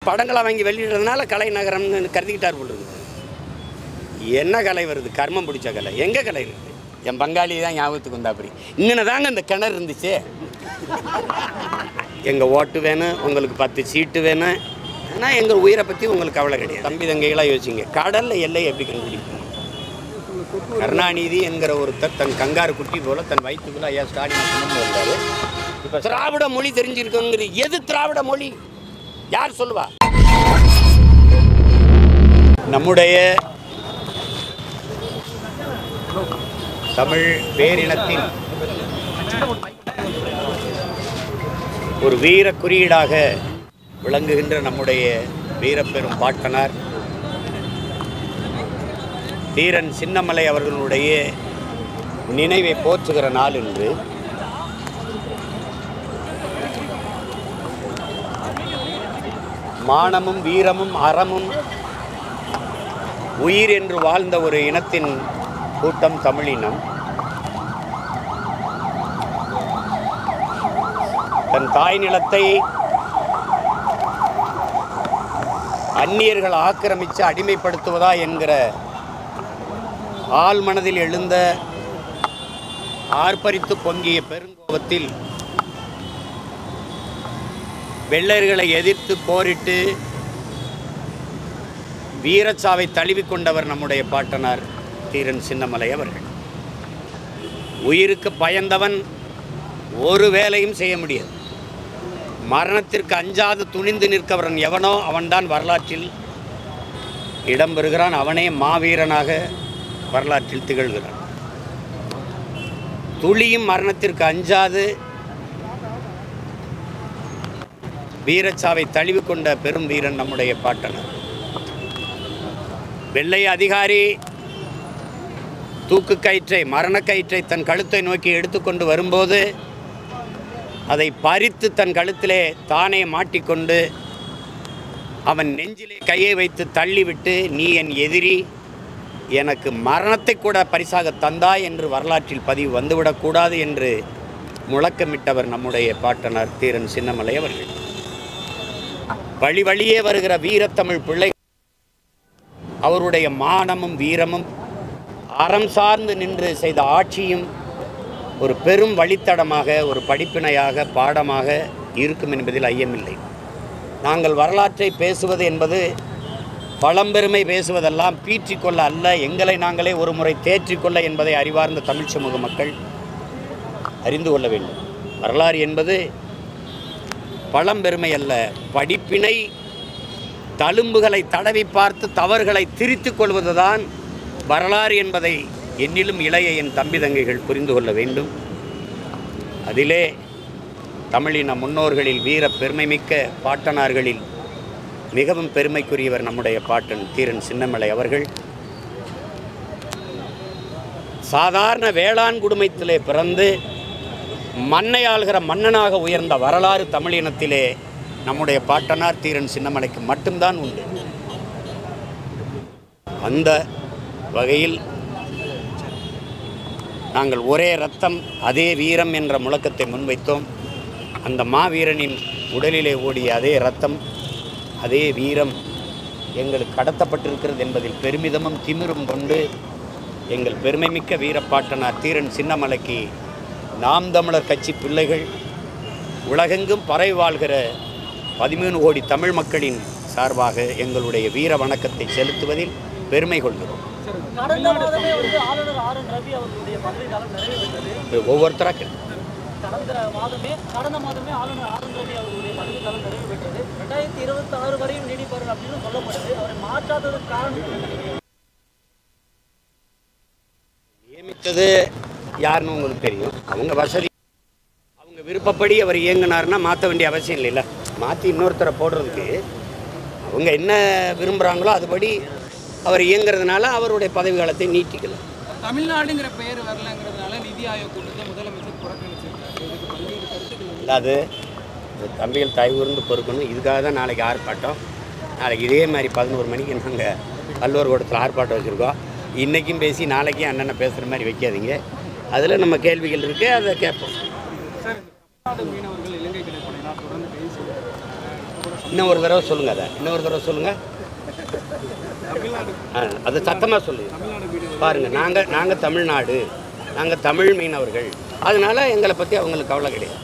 படங்களை வாங்கி வெளியிடுறதுனால கலை நகரம்னு கருதிக்கிட்டார் போல இருக்குது என்ன கலை வருது கர்மம் பிடிச்ச கலை எங்கே கலை இருக்குது என் பங்காளி தான் ஞாபகத்துக்கு வந்தா அப்படி இங்கே தாங்க இந்த கிணறு இருந்துச்சு எங்கள் ஓட்டு வேணும் உங்களுக்கு பத்து சீட்டு வேணும் ஆனால் எங்கள் உயிரை பற்றி உங்களுக்கு கவலை கிடையாது தம்பி தங்கைகளாக யோசிங்க கடலில் எல்லை எப்படி கண்டுபிடிக்கணும் கருணாநிதி என்கிற ஒருத்தர் தன் கங்காரு குட்டி போல தன் வயிற்றுக்குள்ள ஐயா ஸ்டாலின் சுமந்து வந்தார் இப்போ திராவிட மொழி தெரிஞ்சிருக்குங்கிறது எது திராவிட மொழி யார் சொல்லுவா நம்முடைய தமிழ் பேரினத்தின் ஒரு வீர குறியீடாக விளங்குகின்ற நம்முடைய வீரப்பெரும் பாட்டனார் தீரன் சின்னமலை அவர்களுடைய நினைவை போற்றுகிற நாள் என்று மானமும் வீரமும் அறமும் உயிர் என்று வாழ்ந்த ஒரு இனத்தின் கூட்டம் தமிழினம் தன் தாய் நிலத்தை அந்நியர்கள் ஆக்கிரமித்து அடிமைப்படுத்துவதா என்கிற ஆள் மனதில் எழுந்த ஆர்ப்பரித்து பொங்கிய பெருங்கோபத்தில் வெள்ளையர்களை எதிர்த்து போரிட்டு வீரச்சாவை தழுவிக்கொண்டவர் நம்முடைய பாட்டனார் தீரன் சின்னமலை அவர்கள் உயிருக்கு பயந்தவன் ஒரு வேலையும் செய்ய முடியாது மரணத்திற்கு அஞ்சாது துணிந்து நிற்கவரன் எவனோ அவன்தான் வரலாற்றில் இடம்பெறுகிறான் அவனே மாவீரனாக வரலாற்றில் திகழ்கிறான் துளியும் மரணத்திற்கு அஞ்சாது வீரச்சாவை தழுவிக்கொண்ட பெரும் வீரன் நம்முடைய பாட்டனர் வெள்ளை அதிகாரி தூக்கு கயிற்றை மரணக்கயிற்றை தன் கழுத்தை நோக்கி எடுத்துக்கொண்டு வரும்போது அதை பறித்து தன் கழுத்திலே தானே மாட்டிக்கொண்டு அவன் நெஞ்சிலே கையை வைத்து தள்ளிவிட்டு நீ என் எதிரி எனக்கு மரணத்தை கூட பரிசாக தந்தாய் என்று வரலாற்றில் பதிவு வந்துவிடக்கூடாது என்று முழக்கமிட்டவர் நம்முடைய பாட்டனார் தீரன் சின்னமலை அவர்கள் வழி வழியே வருகிற வீரத்தமிழ் பிள்ளை அவருடைய மானமும் வீரமும் அறம் சார்ந்து நின்று செய்த ஆட்சியும் ஒரு பெரும் வழித்தடமாக ஒரு படிப்பினையாக பாடமாக இருக்கும் என்பதில் ஐயமில்லை நாங்கள் வரலாற்றை பேசுவது என்பது பழம்பெருமை பேசுவதெல்லாம் பீற்றிக்கொள்ள அல்ல எங்களை நாங்களே ஒரு முறை தேற்றிக்கொள்ள என்பதை அறிவார்ந்த தமிழ் சமூக மக்கள் அறிந்து கொள்ள வேண்டும் வரலாறு என்பது பழம்பெருமை அல்ல படிப்பினை தழும்புகளை தடவி பார்த்து தவறுகளை திரித்துக் கொள்வதுதான் வரலாறு என்பதை என்னிலும் இளைய என் தம்பி தங்கைகள் புரிந்து கொள்ள வேண்டும் அதிலே தமிழின முன்னோர்களில் வீர பெருமைமிக்க பாட்டனார்களில் மிகவும் பெருமைக்குரியவர் நம்முடைய பாட்டன் தீரன் சின்னமலை அவர்கள் சாதாரண வேளாண் குடும்பத்திலே பிறந்து மண்ணை ஆள்கிற மன்னனாக உயர்ந்த வரலாறு தமிழினத்திலே நம்முடைய பாட்டனார் தீரன் சின்னமலைக்கு மட்டும்தான் உண்டு அந்த வகையில் நாங்கள் ஒரே ரத்தம் அதே வீரம் என்ற முழக்கத்தை முன்வைத்தோம் அந்த மாவீரனின் உடலிலே ஓடிய அதே ரத்தம் அதே வீரம் எங்களுக்கு கடத்தப்பட்டிருக்கிறது என்பதில் பெருமிதமும் திமிரும் கொண்டு எங்கள் பெருமைமிக்க வீரப்பாட்டனார் தீரன் சின்னமலைக்கு நாம் தமிழர் கட்சி பிள்ளைகள் உலகெங்கும் பறை வாழ்கிற பதிமூணு கோடி தமிழ் மக்களின் சார்பாக எங்களுடைய வீர வணக்கத்தை செலுத்துவதில் பெருமை கொள்கிறோம் கடந்த மாதமே வந்து ஆளுநர் ஆர் என் ரவி அவர்களுடைய பதவி காலம் நிறைவு பெற்றது இது ஒவ்வொருத்தராக கடந்த மாதமே கடந்த மாதமே ஆளுநர் ஆர் என் ரவி அவர்களுடைய பதவி காலம் நிறைவு பெற்றது ரெண்டாயிரத்தி இருபத்தி ஆறு வரையும் நீடிப்பார் அப்படின்னு சொல்லப்படுது அவரை மாற்றாததுக்கு காரணம் என்ன நினைக்கிறீங்க? நியமித்தது யாருன்னு உங்களுக்கு தெரியும் அவங்க வசதி அவங்க விருப்பப்படி அவர் இயங்கினார்னா மாற்ற வேண்டிய அவசியம் இல்லைல்ல மாற்றி இன்னொருத்தரை போடுறதுக்கு அவங்க என்ன விரும்புகிறாங்களோ அதுபடி அவர் இயங்குறதுனால அவருடைய பதவி காலத்தை நீட்டிக்கலாம் தமிழ்நாடுங்கிற பெயர் வரலங்கிறதுனால நிதி ஆயோக் கூட்டத்தை முதலமைச்சர் புறக்கணிச்சிருக்காரு இதுக்கு பல்வேறு கருத்துக்கள் இல்லை அது இந்த தம்பிகள் தாய் ஊர்ந்து பொறுக்கணும் இதுக்காக தான் நாளைக்கு ஆர்ப்பாட்டம் நாளைக்கு இதே மாதிரி பதினோரு மணிக்கு நாங்கள் கல்லூர் கூடத்தில் ஆர்ப்பாட்டம் வச்சுருக்கோம் இன்றைக்கும் பேசி நாளைக்கும் அண்ணனை பேசுகிற மாதிரி வைக்காதீங்க அதில் நம்ம கேள்விகள் இருக்குது அதை கேட்போம் சார் இந்த தமிழ்நாடு மீனவர்கள் இலங்கை கடற்படையினால் தொடர்ந்து கைது செய்யப்பட்டிருக்காங்க. இப்போ கூட இன்னும் ஒரு தடவை சொல்லுங்க அதை இன்னும் ஒரு தடவை சொல்லுங்க ஆ, அது சத்தமாக சொல்லுங்க பாருங்க நாங்கள் நாங்கள் தமிழ்நாடு நாங்கள் தமிழ் மீனவர்கள் அதனால எங்களை பற்றி அவங்களுக்கு கவலை கிடையாது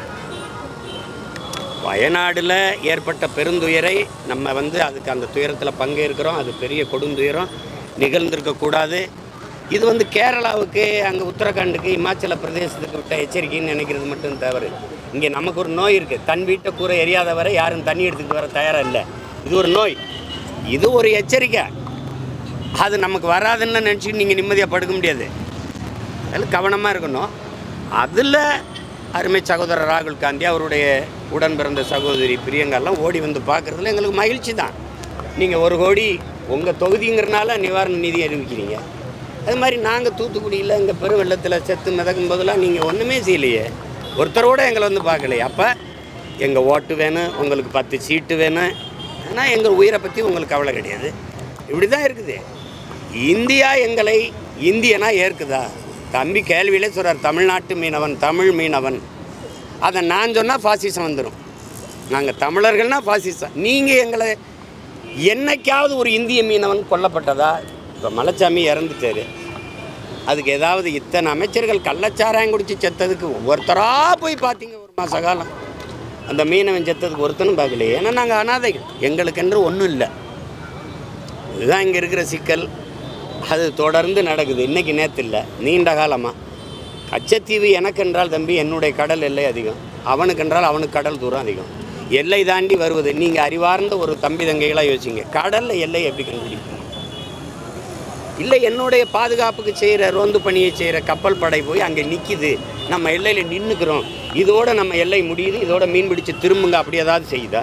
வயநாடில் ஏற்பட்ட பெருந்துயரை நம்ம வந்து அதுக்கு அந்த துயரத்தில் பங்கேற்கிறோம் அது பெரிய கொடுந்துயரம் நிகழ்ந்திருக்கக்கூடாது இது வந்து கேரளாவுக்கு அங்கே உத்தரகாண்டுக்கு இமாச்சல பிரதேசத்துக்கு விட்ட எச்சரிக்கைன்னு நினைக்கிறது மட்டும் தவறு இங்கே நமக்கு ஒரு நோய் இருக்குது தன் வீட்டை கூரை எரியாத வரை யாரும் தண்ணி எடுத்துக்கிட்டு வர தயாராக இல்லை இது ஒரு நோய் இது ஒரு எச்சரிக்கை அது நமக்கு வராதுன்னு நினச்சிட்டு நீங்கள் நிம்மதியாக படுக்க முடியாது அதில் கவனமாக இருக்கணும் அதில் அருமை சகோதரர் ராகுல் காந்தி அவருடைய உடன் பிறந்த சகோதரி பிரியங்காலாம் ஓடி வந்து பார்க்குறதுல எங்களுக்கு மகிழ்ச்சி தான் நீங்கள் ஒரு கோடி உங்கள் தொகுதிங்கிறனால நிவாரண நிதி அறிவிக்கிறீங்க அது மாதிரி நாங்கள் தூத்துக்குடியில் எங்கள் பெரு வெள்ளத்தில் செத்து மிதக்கும் போதெல்லாம் நீங்கள் ஒன்றுமே செய்யலையே ஒருத்தரோட எங்களை வந்து பார்க்கலையே அப்போ எங்கள் ஓட்டு வேணும் உங்களுக்கு பத்து சீட்டு வேணும் ஆனால் எங்கள் உயிரை பற்றி உங்களுக்கு கவலை கிடையாது இப்படி தான் இருக்குது இந்தியா எங்களை இந்தியனா ஏற்குதா தம்பி கேள்வியிலே சொல்கிறார் தமிழ்நாட்டு மீனவன் தமிழ் மீனவன் அதை நான் சொன்னால் ஃபாசிசம் வந்துடும் நாங்கள் தமிழர்கள்னா ஃபாசிசம் நீங்கள் எங்களை என்னைக்காவது ஒரு இந்திய மீனவன் கொல்லப்பட்டதா இப்போ மலைச்சாமி இறந்துட்டாரு அதுக்கு ஏதாவது இத்தனை அமைச்சர்கள் கள்ளச்சாராயம் குடிச்சு செத்ததுக்கு ஒவ்வொருத்தராக போய் பார்த்தீங்க ஒரு மாத காலம் அந்த மீனவன் செத்ததுக்கு ஒருத்தனும் பார்க்கலையே ஏன்னா நாங்கள் அனாதைகள் எங்களுக்கென்று ஒன்றும் இல்லை இதுதான் இங்கே இருக்கிற சிக்கல் அது தொடர்ந்து நடக்குது இன்னைக்கு நேற்று இல்லை நீண்ட காலமாக கச்சத்தீவு எனக்கென்றால் தம்பி என்னுடைய கடல் எல்லை அதிகம் அவனுக்கென்றால் அவனுக்கு கடல் தூரம் அதிகம் எல்லை தாண்டி வருவது நீங்கள் அறிவார்ந்த ஒரு தம்பி தங்கைகளாக யோசிங்க கடலில் எல்லை எப்படி கண்டுபிடிப்பீங்க இல்லை என்னுடைய பாதுகாப்புக்கு செய்கிற ரோந்து பணியை செய்கிற கப்பல் படை போய் அங்கே நிற்கிது நம்ம எல்லையில் நின்றுக்கிறோம் இதோட நம்ம எல்லை முடியுது இதோட மீன் பிடிச்சு திரும்புங்க அப்படி ஏதாவது செய்யுதா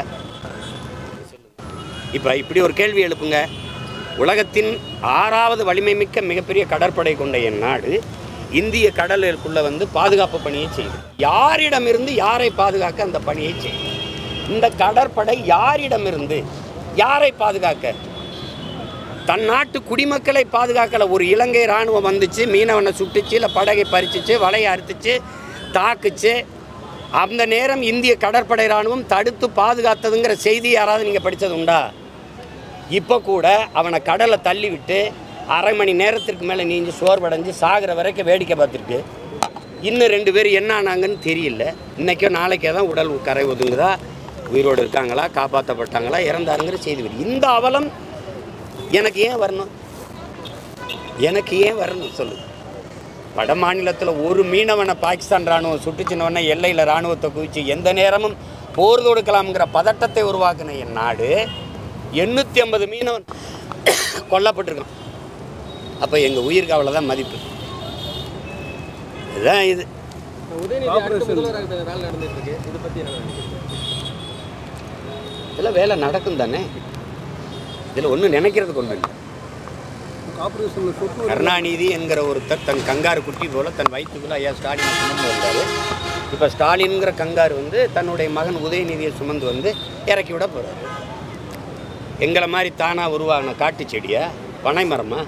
இப்போ இப்படி ஒரு கேள்வி எழுப்புங்க உலகத்தின் ஆறாவது வலிமை மிக்க மிகப்பெரிய கடற்படை கொண்ட என் நாடு இந்திய கடலுக்குள்ள வந்து பாதுகாப்பு பணியை செய்யுது யாரிடமிருந்து யாரை பாதுகாக்க அந்த பணியை செய்யும் இந்த கடற்படை யாரிடமிருந்து யாரை பாதுகாக்க தன் நாட்டு குடிமக்களை பாதுகாக்கல ஒரு இலங்கை இராணுவம் வந்துச்சு மீனவனை சுட்டுச்சு இல்லை படகை பறிச்சுச்சு வலையை அறுத்துச்சு தாக்குச்சு அந்த நேரம் இந்திய கடற்படை இராணுவம் தடுத்து பாதுகாத்ததுங்கிற செய்தி யாராவது நீங்கள் படித்தது உண்டா இப்போ கூட அவனை கடலை தள்ளி விட்டு அரை மணி நேரத்திற்கு மேலே நீஞ்சி சோர்வடைஞ்சு சாகிற வரைக்கும் வேடிக்கை பார்த்துருக்கு இன்னும் ரெண்டு பேர் என்ன ஆனாங்கன்னு தெரியல இன்றைக்கோ நாளைக்கே தான் உடல் கரை ஒதுங்குதா உயிரோடு இருக்காங்களா காப்பாற்றப்பட்டாங்களா இறந்தாருங்கிற செய்தி வருது இந்த அவலம் எனக்கு ஏன் வரணும் எனக்கு ஏன் வரணும் சொல்லு வட மாநிலத்தில் ஒரு மீனவனை பாகிஸ்தான் ராணுவம் சுட்டுச்சினவனை எல்லையில் ராணுவத்தை குவிச்சு எந்த நேரமும் போர் தொடுக்கலாம்ங்கிற பதட்டத்தை உருவாக்கின என் நாடு எண்ணூற்றி ஐம்பது மீனவன் கொல்லப்பட்டிருக்கான் அப்போ எங்கள் உயிருக்கு அவ்வளோதான் மதிப்பு இதுதான் இது உதயநிதி அடுத்த முதல்வராக வேலை நடந்துட்டு இருக்கு இதை பத்தி என்ன நினைக்கிறீங்க? இதெல்லாம் வேலை நடக்கும் தானே இதில் ஒன்றும் நினைக்கிறதுக்கு ஒன்றும் இல்லை கார்பரேஷனில் சொத்து கருணாநிதி என்கிற ஒருத்தர் தன் கங்காரு குட்டி போல தன் வயிற்றுக்குள்ள ஐயா ஸ்டாலினை சுமந்து வந்தார் இப்போ ஸ்டாலின்ங்கிற கங்காரு வந்து தன்னுடைய மகன் உதயநிதியை சுமந்து வந்து இறக்கி விட போகிறாரு எங்களை மாதிரி தானாக உருவாகின காட்டு செடியா பனை மரமா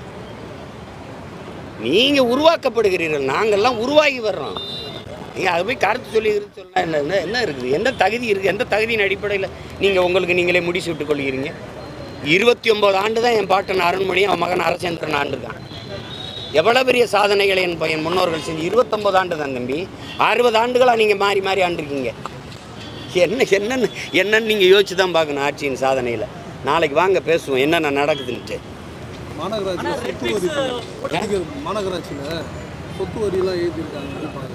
நீங்கள் உருவாக்கப்படுகிறீர்கள் நாங்கள்லாம் உருவாகி வர்றோம் நீங்கள் அதை போய் கருத்து சொல்லி கிருத்து சொன்னா என்ன என்ன- என்ன இருக்குது எந்த தகுதி இருக்குது எந்த தகுதியின் அடிப்படையில் நீங்கள் உங்களுக்கு நீங்களே முடிச்சு விட்டுக் கொள்கிறீங்க இருபத்தி ஒம்பது ஆண்டு தான் என் பாட்டன் அருண்மொழியும் அவன் மகன் அரசேந்திரன் ஆண்டுருக்கான் எவ்வளோ பெரிய சாதனைகளை என் பையன் முன்னோர்கள் செஞ்சு இருபத்தொம்பது ஆண்டு தான் தம்பி அறுபது ஆண்டுகளாக நீங்கள் மாறி மாறி ஆண்டிருக்கீங்க என்ன என்னன்னு என்னன்னு நீங்கள் யோசிச்சு தான் பார்க்கணும் ஆட்சியின் சாதனையில் நாளைக்கு வாங்க பேசுவோம் என்னென்ன நடக்குதுன்ட்டு மாநகராட்சியில் சொத்து வரி அதிகம் மாநகராட்சியில் சொத்து வரியெல்லாம் ஏற்றிருக்காங்க பாருங்க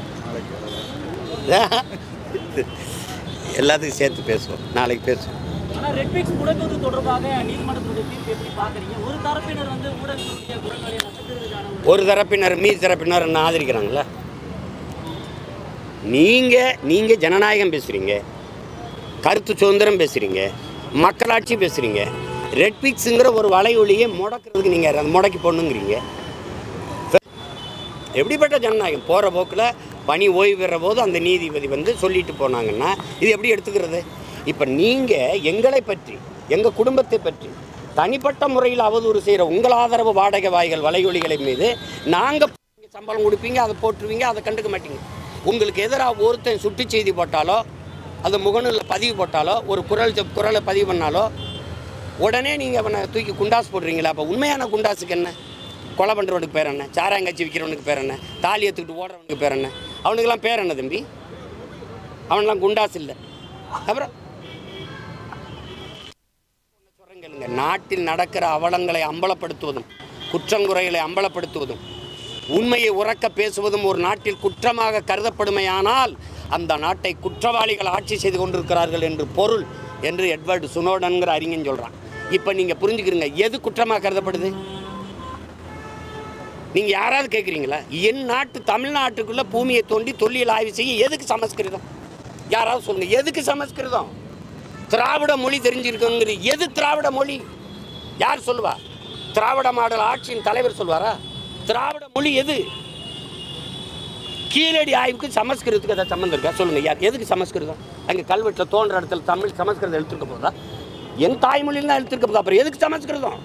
எல்லாத்துக்கும் சேர்த்து பேசுவோம் நாளைக்கு பேசுவோம் ஆனா ரெட்பிக்ஸ் முடக்குவது தொடர்பாக நீதிமன்றத்துடைய தீர்ப்பு எப்படி பாக்குறீங்க ஒரு தரப்பினர் வந்து ஊடகங்களுடைய குரல்களை நசுக்கிறதுக்கான ஒரு ஒரு தரப்பினர் மீதி தரப்பினர் என்ன ஆதரிக்கிறாங்களா நீங்கள் நீங்கள் ஜனநாயகம் பேசுகிறீங்க கருத்து சுதந்திரம் பேசுகிறீங்க மக்களாட்சி பேசுகிறீங்க ரெட்பிக்ஸுங்கிற ஒரு வலையொலியை முடக்கிறதுக்கு நீங்கள் அதை முடக்கி போடணுங்கிறீங்க எப்படிப்பட்ட ஜனநாயகம் போகிற போக்கில் பணி ஓய்வு பெற போது அந்த நீதிபதி வந்து சொல்லிட்டு போனாங்கன்னா இது எப்படி எடுத்துக்கிறது இப்போ நீங்கள் எங்களை பற்றி எங்கள் குடும்பத்தை பற்றி தனிப்பட்ட முறையில் அவதூறு செய்கிற உங்கள் ஆதரவு வாடகை வாய்கள் வலையொலிகளை மீது நாங்கள் சம்பளம் கொடுப்பீங்க அதை போட்டுருவீங்க அதை கண்டுக்க மாட்டீங்க உங்களுக்கு எதிராக ஒருத்தன் சுட்டு செய்தி போட்டாலோ அது முகநூலில் பதிவு போட்டாலோ ஒரு குரல் ஜப் குரலை பதிவு பண்ணாலோ உடனே நீங்கள் அவனை தூக்கி குண்டாஸ் போடுறீங்களா அப்போ உண்மையான குண்டாஸுக்கு என்ன கொலை பண்ணுறவனுக்கு பேர் என்ன சாராயங்காய்ச்சி விற்கிறவனுக்கு பேர் என்ன தாலி எடுத்துக்கிட்டு ஓடுறவனுக்கு பேர் என்ன அவனுக்கெல்லாம் பேர் என்ன தம்பி அவனெல்லாம் குண்டாஸ் இல்லை அப்புறம் சொல்றேன் கேளுங்க நாட்டில் நடக்கிற அவலங்களை அம்பலப்படுத்துவதும் குற்றங்குறைகளை அம்பலப்படுத்துவதும் உண்மையை உறக்க பேசுவதும் ஒரு நாட்டில் குற்றமாக கருதப்படுமையானால் அந்த நாட்டை குற்றவாளிகள் ஆட்சி செய்து கொண்டிருக்கிறார்கள் என்று பொருள் என்று எட்வர்டு சுனோடன்கிற அறிஞன் சொல்கிறான் இப்போ நீங்கள் புரிஞ்சுக்கிறீங்க எது குற்றமாக கருதப்படுது நீங்கள் யாராவது கேட்குறீங்களா என் நாட்டு தமிழ்நாட்டுக்குள்ளே பூமியை தோண்டி தொல்லியல் ஆய்வு செய்ய எதுக்கு சமஸ்கிருதம் யாராவது சொல்லுங்க எதுக்கு சமஸ்கிருதம் திராவிட மொழி தெரிஞ்சிருக்குங்கிறது எது திராவிட மொழி யார் சொல்லுவா திராவிட மாடல் ஆட்சியின் தலைவர் சொல்வாரா திராவிட மொழி எது கீழடி ஆய்வுக்கு சமஸ்கிருதத்துக்கு ஏதாவது சம்மந்தம் இருக்கா சொல்லுங்க யார் எதுக்கு சமஸ்கிருதம் அங்கே கல்வெட்டில் தோன்ற இடத்துல தமிழ் சமஸ்கிருதம் எழுத்துருக்க போதா என் தாய்மொழியில் தான் எழுத்துருக்க போதா அப்புறம் எதுக்கு சமஸ்கிருதம்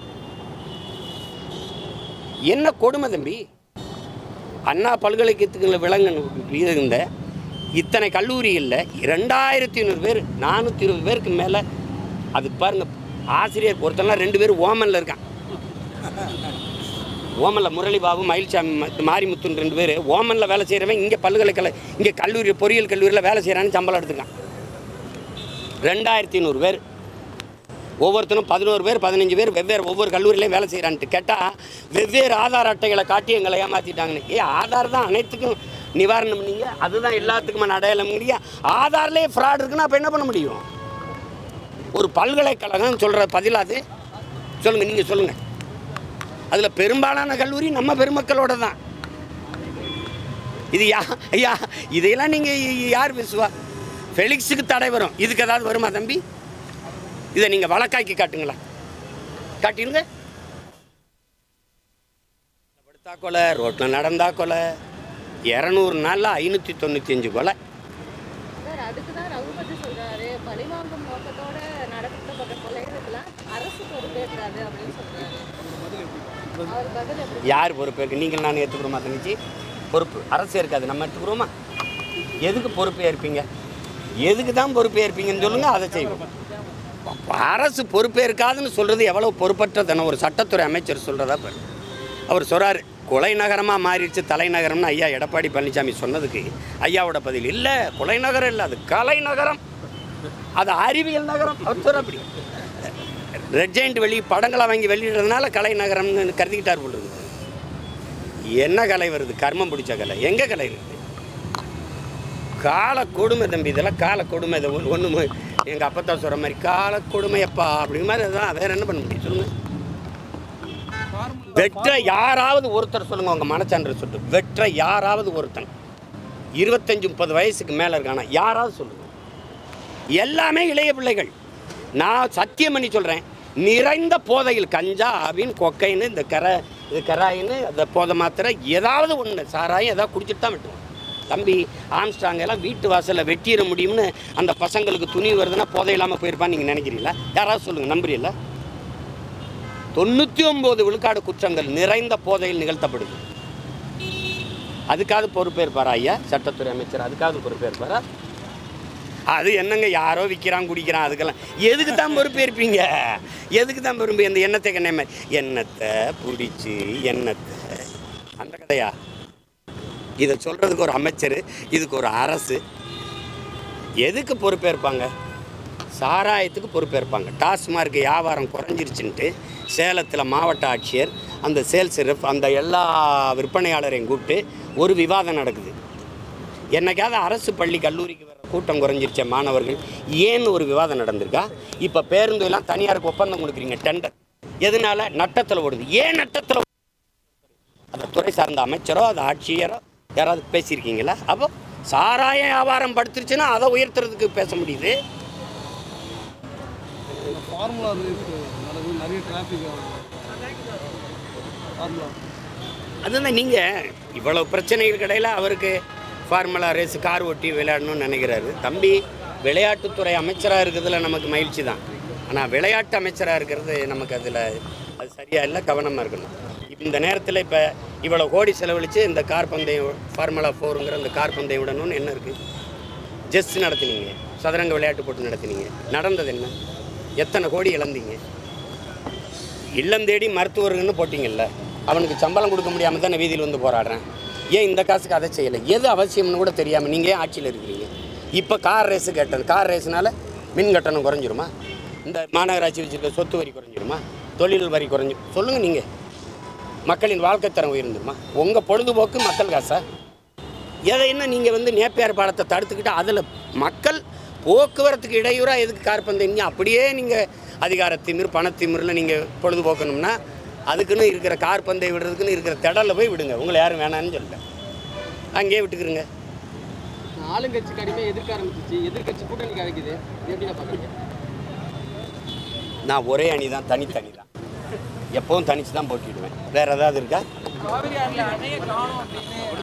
என்ன கொடுமை தம்பி அண்ணா பல்கலைக்கழகத்தில் விளங்க இருந்த இத்தனை கல்லூரிகளில் ரெண்டாயிரத்தி ஐநூறு பேர் நானூற்றி இருபது பேருக்கு மேலே அதுக்கு பாருங்க ஆசிரியர் ஒருத்தன்லாம் ரெண்டு பேர் ஓமனில் இருக்கான் ஓமனில் முரளிபாபு மயில்சாமி ம- மாரிமுத்துன்னு ரெண்டு பேர் ஓமனில் வேலை செய்கிறவன் இங்கே பல்கலைக்கழக இங்கே கல்லூரி பொறியியல் கல்லூரியில் வேலை செய்கிறான்னு சம்பளம் எடுத்துக்கான் ரெண்டாயிரத்தி ஐநூறு பேர் ஒவ்வொருத்தரும் பதினோரு பேர் பதினஞ்சு பேர் வெவ்வேறு ஒவ்வொரு கல்லூரியிலையும் வேலை செய்கிறான்ட்டு கேட்டால் வெவ்வேறு ஆதார் அட்டைகளை காட்டி எங்களை ஏமாற்றிட்டாங்கன்னு ஏ ஆதார் தான் அனைத்துக்கும் நிவாரணம் நீங்கள் அதுதான் எல்லாத்துக்குமான அடையாளம்ங்கிறீங்க ஆதார்லேயே ஃப்ராட் இருக்குன்னா அப்போ என்ன பண்ண முடியும் ஒரு பல்கலைக்கழகம் சொல்கிற பதிலாது சொல்லுங்கள் நீங்கள் சொல்லுங்கள் அதில் பெரும்பாலான கல்லூரி நம்ம பெருமக்களோட தான் இது யா ஐயா இதையெல்லாம் நீங்கள் யார் பேசுவா ஃபெலிக்ஸுக்கு தடை வரும் இதுக்கு ஏதாவது வருமா தம்பி இதை நீங்கள் வழக்காக்கி காட்டுங்களா காட்டிடுங்க படுத்தா கொலை ரோட்டில் நடந்தா கொலை இரநூறு நாளில் ஐநூற்றி தொண்ணூற்றி அஞ்சு கொலை சார் அதுக்கு தான் ரகுபதி சொல்றாரு பழிவாங்கும் நோக்கத்தோட நடத்தப்பட்ட கொலைகளுக்கெல்லாம் அரசு பொறுப்பேற்றாது அப்படின்னு சொல்றாரு அவர் பதில் எப்படி யார் பொறுப்பு இருக்கு நீங்கள் நான் ஏற்றுக்கிறோமா தங்கச்சி பொறுப்பு அரசு இருக்காது நம்ம எடுத்துக்கிறோமா எதுக்கு பொறுப்பே இருப்பீங்க எதுக்கு தான் பொறுப்பே இருப்பீங்கன்னு சொல்லுங்கள் அதை செய்வோம் அப்ப அரசு பொறுப்பே இருக்காதுன்னு சொல்கிறது எவ்வளோ பொறுப்பற்றதன ஒரு சட்டத்துறை அமைச்சர் சொல்கிறதா பாரு அவர் சொல்கிறாரு கொலை நகரமாக மாறிடுச்சு தலைநகரம்னு ஐயா எடப்பாடி பழனிசாமி சொன்னதுக்கு ஐயாவோட பதில் இல்லை கொலை நகரம் இல்லை அது கலை நகரம் அது அறிவியல் நகரம் அவர் சொல்ற அப்படி ரெட் ஜெயிண்ட் வெளி படங்களை வாங்கி வெளியிடுறதுனால கலை நகரம்னு கருதிக்கிட்டார் போல இருக்குது என்ன கலை வருது கர்மம் பிடிச்ச கலை எங்கே கலை இருக்குது கால கொடுமை தம்பி இதெல்லாம் கால கொடுமை இதை ஒன்று எங்கள் அப்பத்தா சொல்கிற மாதிரி கால கொடுமையப்பா அப்படிங்கிற மாதிரி அதான் வேற என்ன பண்ண முடியும் சொல்லுங்கள் வெற்ற யாராவது ஒருத்தர் சொல்லுங்க உங்க மனச்சான்று சொல்லிட்டு வெற்ற யாராவது ஒருத்தன் இருபத்தஞ்சு முப்பது வயசுக்கு மேலே இருக்கானா யாராவது சொல்லுங்க எல்லாமே இளைய பிள்ளைகள் நான் சத்தியம் பண்ணி சொல்கிறேன் நிறைந்த போதையில் கஞ்சா அப்படின்னு கொக்கைன்னு இந்த கரை இது கராயின்னு அந்த போதை மாத்திரை ஏதாவது ஒன்று சாராயம் ஏதாவது குடிச்சிட்டு தான் விட்டுருவோம் தம்பி ஆம்ஸ்டாங் எல்லாம் வீட்டு வாசலில் வெட்டிட முடியும்னு அந்த பசங்களுக்கு துணி வருதுன்னா போதை இல்லாமல் போயிருப்பான்னு நீங்கள் நினைக்கிறீங்களா யாராவது சொல்லுங்கள் நம்புறீங்களா தொண்ணூற்றி ஒம்பது விழுக்காடு குற்றங்கள் நிறைந்த போதையில் நிகழ்த்தப்படுது அதுக்காவது பொறுப்பேற்பாரா ஐயா சட்டத்துறை அமைச்சர் அதுக்காவது பொறுப்பேற்பாரா அது என்னங்க யாரோ விற்கிறான் குடிக்கிறான் அதுக்கெல்லாம் எதுக்கு தான் பொறுப்பேற்பீங்க எதுக்கு தான் பொறுப்பு இந்த எண்ணத்தை கண்ணே மாதிரி எண்ணத்தை பிடிச்சி எண்ணத்தை அந்த கதையா இதை சொல்கிறதுக்கு ஒரு அமைச்சர் இதுக்கு ஒரு அரசு எதுக்கு பொறுப்பேற்பாங்க சாராயத்துக்கு பொறுப்பேற்பாங்க டாஸ்மார்க் வியாபாரம் குறைஞ்சிருச்சுன்ட்டு சேலத்தில் மாவட்ட ஆட்சியர் அந்த சேல்ஸ் ரெப் அந்த எல்லா விற்பனையாளரையும் கூப்பிட்டு ஒரு விவாதம் நடக்குது என்னைக்காவது அரசு பள்ளி கல்லூரிக்கு வர கூட்டம் குறைஞ்சிருச்ச மாணவர்கள் ஏன்னு ஒரு விவாதம் நடந்திருக்கா இப்போ பேருந்து எல்லாம் தனியாருக்கு ஒப்பந்தம் கொடுக்குறீங்க டெண்டர் எதனால நட்டத்தில் ஓடுது ஏன் நட்டத்தில் அந்த துறை சார்ந்த அமைச்சரோ அது ஆட்சியரோ யாராவது பேசியிருக்கீங்களா அப்போ சாராயம் வியாபாரம் படுத்துருச்சுன்னா அதை உயர்த்துறதுக்கு பேச முடியுது ஃபார்முலா ரேஸ் நடக்குது நிறைய டிராஃபிக் ஆகுது ஃபார்முலா அதுதான் நீங்கள் இவ்வளோ பிரச்சனைகள் இடையில அவருக்கு ஃபார்முலா ரேஸ் கார் ஓட்டி விளையாடணும்னு நினைக்கிறாரு தம்பி விளையாட்டுத்துறை அமைச்சராக இருக்கிறதுல நமக்கு மகிழ்ச்சி தான் ஆனால் விளையாட்டு அமைச்சராக இருக்கிறது நமக்கு அதில் அது சரியாக இல்லை கவனமாக இருக்கணும் இப்ப இந்த நேரத்தில் இப்போ இவ்வளோ கோடி செலவழித்து இந்த கார் பந்தயம் ஃபார்முலா ஃபோருங்கிற இந்த கார் பந்தயம் விடணும்னு என்ன இருக்குது ஜெஸ் நடத்துனீங்க சதுரங்க விளையாட்டு போட்டு நடத்தினீங்க நடந்தது என்ன எத்தனை கோடி இழந்தீங்க இல்லம் தேடி மருத்துவர்கள்னு போட்டிங்கல்ல அவனுக்கு சம்பளம் கொடுக்க முடியாமல் தானே வீதியில் வந்து போராடுறேன் ஏன் இந்த காசுக்கு அதை செய்யலை எது அவசியம்னு கூட தெரியாமல் நீங்கள் ஏன் ஆட்சியில் இருக்கிறீங்க இப்போ கார் ரேஸு கேட்டது கார் ரேஸ்னால மின் கட்டணம் குறைஞ்சிருமா இந்த மாநகராட்சி வச்சுருக்க சொத்து வரி குறைஞ்சிருமா தொழில் வரி குறைஞ்சி சொல்லுங்கள் நீங்கள் மக்களின் வாழ்க்கை தரம் உயர்ந்துருமா உங்கள் பொழுதுபோக்கு மக்கள் காசா எதை என்ன நீங்கள் வந்து நேப்பியார் பாலத்தை தடுத்துக்கிட்டு அதில் மக்கள் போக்குவரத்துக்கு இடையூறாக எதுக்கு கார் பந்தீங்க அப்படியே நீங்கள் அதிகாரத்திமிர் பணத்திமிரில் நீங்கள் பொழுதுபோக்கணும்னா அதுக்குன்னு இருக்கிற கார் பந்தை விடுறதுக்குன்னு இருக்கிற திடலில் போய் விடுங்க உங்களை யாரும் வேணான்னு சொல்லல அங்கேயே விட்டுக்கிறங்க ஆளுங்கட்சி கடுமையாக எதிர்க்க ஆரம்பிச்சிச்சு எதிர்க்கட்சி கூட்டணி கிடைக்குது இது எப்படி பார்க்குறீங்க நான் ஒரே அணி தான் தனித்தனி தான் எப்பவும் தனிச்சு தான் போட்டிடுவேன் வேறு ஏதாவது இருக்கா காவிரி ஆறுல அணைய காணும் அப்படின்னு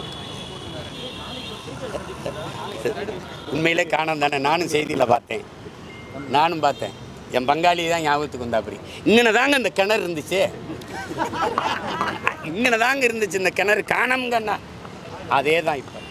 உண்மையிலே காணோம் தானே நானும் செய்தியில் பார்த்தேன் நானும் பார்த்தேன் என் பங்காளி தான் ஞாபகத்துக்கு வந்தா அப்படி இங்கன தாங்க இந்த கிணறு இருந்துச்சு இங்கன தாங்க இருந்துச்சு இந்த கிணறு காணாமங்கண்ணா அதே தான் இப்போ